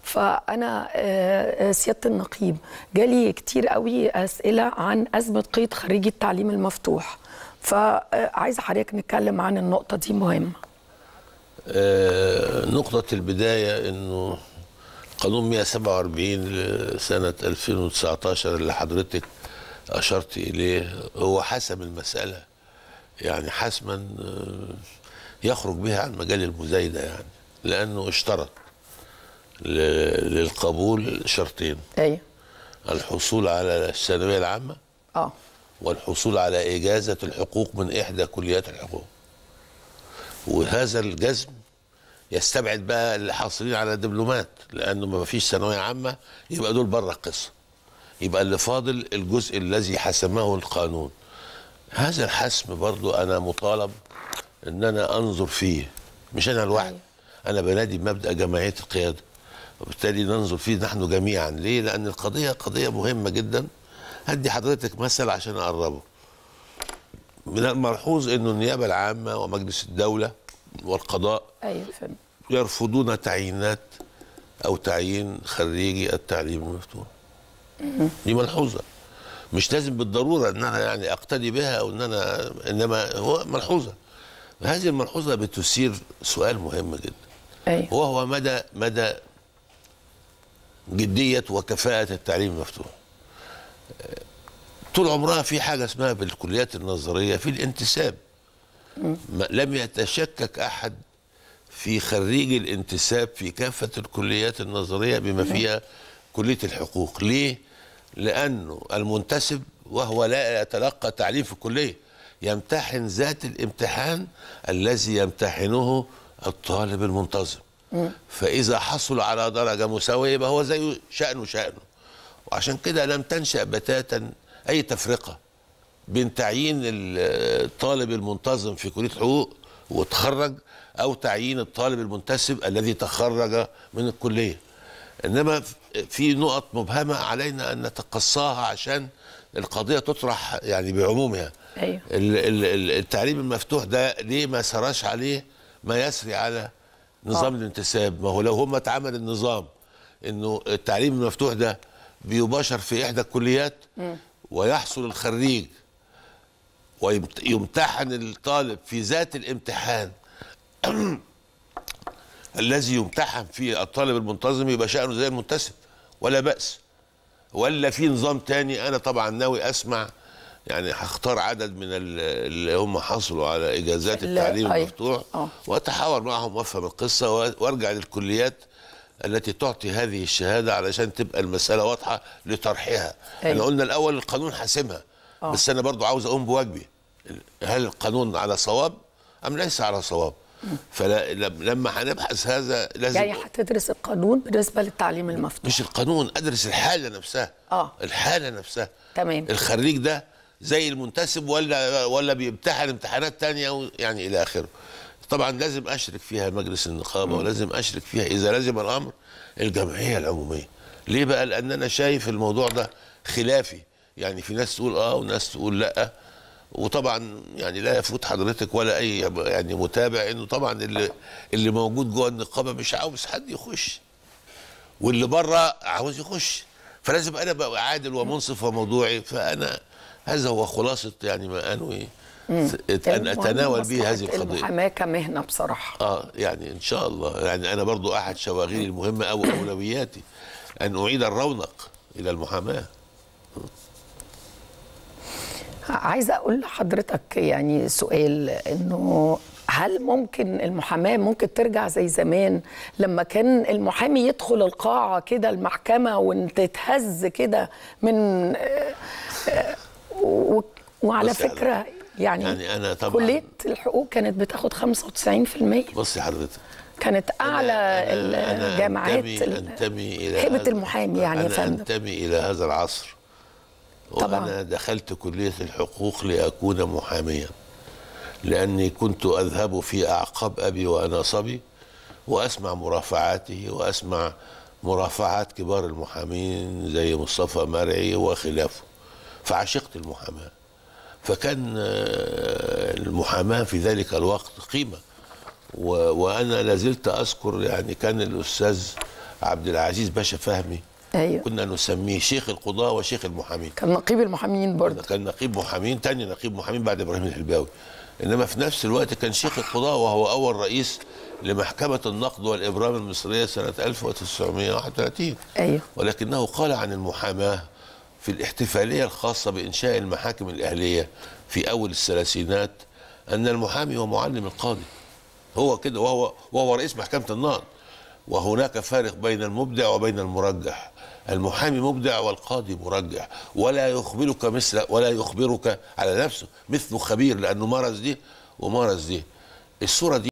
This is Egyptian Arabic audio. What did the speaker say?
فانا آه، آه، سياده النقيب جالي كتير قوي اسئله عن ازمه قيد خريجي التعليم المفتوح فعايزه حضرتك نتكلم عن النقطه دي مهمه آه، نقطة البداية انه قانون 147 لسنة 2019 اللي حضرتك أشرت إليه هو حسم المسألة يعني حسما آه، يخرج بها عن مجال المزايدة يعني لأنه اشترط ل- للقبول شرطين ايوه الحصول على الثانوية العامة اه والحصول على إجازة الحقوق من إحدى كليات الحقوق وهذا الجزم يستبعد بقى اللي حاصلين على دبلومات لأنه ما فيش ثانوية عامة يبقى دول بره القصة يبقى اللي فاضل الجزء الذي حسمه القانون هذا الحسم برضو أنا مطالب أن أنا أنظر فيه مش أنا لوحدي أنا بنادي بمبدأ جماعية القيادة وبالتالي ننظر فيه نحن جميعا ليه؟ لأن القضية قضية مهمة جدا هدي حضرتك مثل عشان أقربه من الملحوظ أنه النيابة العامة ومجلس الدولة والقضاء ايوه فهمت يرفضون تعيينات أو تعيين خريجي التعليم المفتوح دي ملحوظة مش لازم بالضرورة أن أنا يعني أقتدي بها أو أن أنا إنما هو ملحوظة هذه الملحوظة بتثير سؤال مهم جدا ايوه وهو مدى مدى جدية وكفاءة التعليم المفتوح طول عمرها في حاجة اسمها بالكليات النظرية في الانتساب ما- لم يتشكك أحد في خريج الانتساب في كافة الكليات النظرية بما فيها كلية الحقوق ليه؟ لأنه المنتسب وهو لا يتلقى تعليم في الكلية يمتحن ذات الامتحان الذي يمتحنه الطالب المنتظم فإذا حصل على درجة مساوية يبقى هو زيه شأنه شأنه وعشان كده لم تنشأ بتاتا أي تفرقة بين تعيين الطالب المنتظم في كلية حقوق وتخرج أو تعيين الطالب المنتسب الذي تخرج من الكلية إنما في نقط مبهمة علينا أن نتقصاها عشان القضية تطرح يعني بعمومها ايوه ال- ال- ال- التعليم المفتوح ده ليه ما سراش عليه ما يسري على نظام آه. الانتساب ما هو لو هم اتعمل النظام انه التعليم المفتوح ده بيباشر في احدى الكليات ويحصل الخريج ويمتحن الطالب في ذات الامتحان الذي يمتحن فيه الطالب المنتظم يبقى شأنه زي المنتسب ولا بأس ولا في نظام تاني انا طبعا ناوي اسمع يعني هختار عدد من ال- اللي هم حصلوا على اجازات لا، التعليم أيوة. المفتوح آه. واتحاور معهم وافهم القصه و- وارجع للكليات التي تعطي هذه الشهاده علشان تبقى المساله واضحه لطرحها أيوة. احنا قلنا الاول القانون حاسمها آه. بس انا برضو عاوز اقوم بواجبي هل القانون على صواب ام ليس على صواب فلما هنبحث هذا لازم يعني هتدرس القانون بالنسبه للتعليم المفتوح مش القانون ادرس الحاله نفسها آه. الحاله نفسها تمام الخريج ده زي المنتسب ولا ولا بيمتحن امتحانات تانية و- يعني الى اخره طبعا لازم اشرك فيها مجلس النقابه ولازم اشرك فيها اذا لزم الامر الجمعيه العموميه ليه بقى لان انا شايف الموضوع ده خلافي يعني في ناس تقول اه وناس تقول لا وطبعا يعني لا يفوت حضرتك ولا اي يعني متابع انه طبعا اللي اللي موجود جوه النقابه مش عاوز حد يخش واللي بره عاوز يخش فلازم انا ابقى عادل ومنصف وموضوعي فانا هذا هو خلاصه يعني ما انوي ان اتناول به هذه مصلحة القضيه المحاماه كمهنه بصراحه اه يعني ان شاء الله يعني انا برضو احد شواغلي المهمه او اولوياتي ان اعيد الرونق الى المحاماه عايزه اقول لحضرتك يعني سؤال انه هل ممكن المحاماه ممكن ترجع زي زمان لما كان المحامي يدخل القاعه كده المحكمه وتتهز كده من آه، آه، و- وعلى بصي فكره يعني, يعني أنا طبعاً- كليه الحقوق كانت بتاخد 95% بصي حضرتك كانت اعلى أنا- أنا الجامعات أنتمي, ال- أنتمي إلى هبه هذا- المحامي يعني يا أنا فندم أنتمي إلى هذا العصر طبعاً. وأنا دخلت كلية الحقوق لأكون محاميا لأني كنت أذهب في أعقاب أبي وأنا صبي وأسمع مرافعاته وأسمع مرافعات كبار المحامين زي مصطفى مرعي وخلافه فعشقت المحاماة فكان آه، المحاماة في ذلك الوقت قيمة و- وأنا لازلت أذكر يعني كان الأستاذ عبد العزيز باشا فهمي ايوه كنا نسميه شيخ القضاة وشيخ المحامين كان نقيب المحامين برضه كان نقيب محامين تاني نقيب محامين بعد ابراهيم الحلباوي انما في نفس الوقت كان شيخ القضاة وهو اول رئيس لمحكمة النقد والابرام المصرية سنة 1931 ايوه ولكنه قال عن المحاماة في الاحتفالية الخاصة بإنشاء المحاكم الأهلية في أول الثلاثينات أن المحامي هو معلم القاضي هو كده وهو وهو رئيس محكمة النقد وهناك فارق بين المبدع وبين المرجح المحامي مبدع والقاضي مرجح ولا يخبرك مثل ولا يخبرك على نفسه مثل خبير لأنه مارس دي ومارس دي الصورة دي